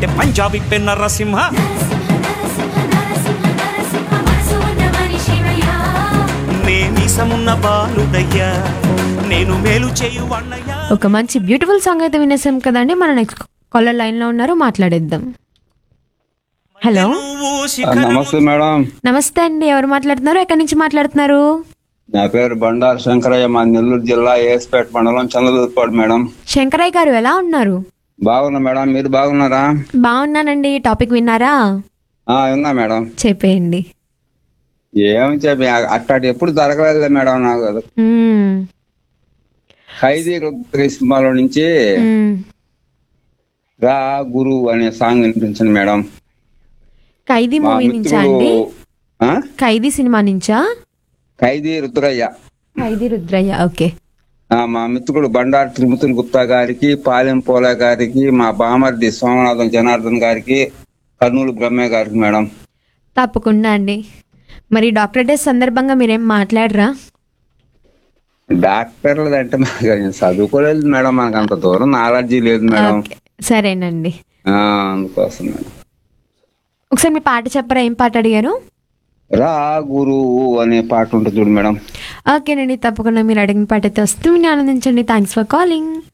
పంజాబీ పెన్న నరసింహ నే మీసమున్న బాలుడయ్యా నేను మేలు చేయు అన్నయ్యా ఒక మంచి బ్యూటిఫుల్ సాంగ్ అయితే వినేసాం కదండి మన నెక్స్ట్ కాలర్ లైన్ లో ఉన్నారు మాట్లాడేద్దాం హలో నువ్వు ఆ, శిఖరము నమస్తే మేడం నమస్తే అండి ఎవరు మాట్లాడుతున్నారు ఎక్కడి నుంచి మాట్లాడుతున్నారు నా పేరు బండారు శంకరయ్య మా నెల్లూరు జిల్లా ఏస్పేట మండలం చంద్రదూర్పాడు మేడం శంకరయ్య గారు ఎలా ఉన్నారు బాగున్నా మేడం మీరు బాగున్నారా బాగున్నానండి టాపిక్ విన్నారా ఆ ఉన్నా మేడం చెప్పేయండి ఏం చెప్పి అట్టాటి ఎప్పుడు జరగలేదు మేడం నాకు మ్మ్. ఖైదీ రుద్ర సినిమాలో నుంచి మ్మ్. రా గురు అనే సాంగ్ వినిపించండి మేడం ఖైదీ మా మూవీ నుంచా మిత్రుడు అండి ఆ? ఖైదీ సినిమా నుంచా ఖైదీ రుద్రయ్య ఖైదీ రుద్రయ్య ఓకే ఆ, మా మిత్రుడు బండారు త్రిమూర్తులు గుప్తా గారికి పాలెం పోల గారికి మా బామర్ది సోమనాథం జనార్దన్ గారికి కర్నూలు బ్రహ్మయ్య గారికి మేడం తప్పకుండా అండి మరి డాక్టర్ డే సందర్భంగా మీరేం మాట్లాడరా డాక్టర్లు అంటే మాకు ఏం చదువుకోలేదు మేడం మనకు అంత దూరం నాలెడ్జీ లేదు మేడం ఓకే సరేనండి ఆ, అందుకోసం మేడం ఒకసారి మీ పాట చెప్పరా ఏం పాట అడిగారు రా గురు అనే పాట ఉంటుంది చూడు మేడం ఓకేనండి తప్పకుండా మీరు అడిగిన పాట అయితే వస్తుంది ఆనందించండి థ్యాంక్స్ ఫర్ కాలింగ్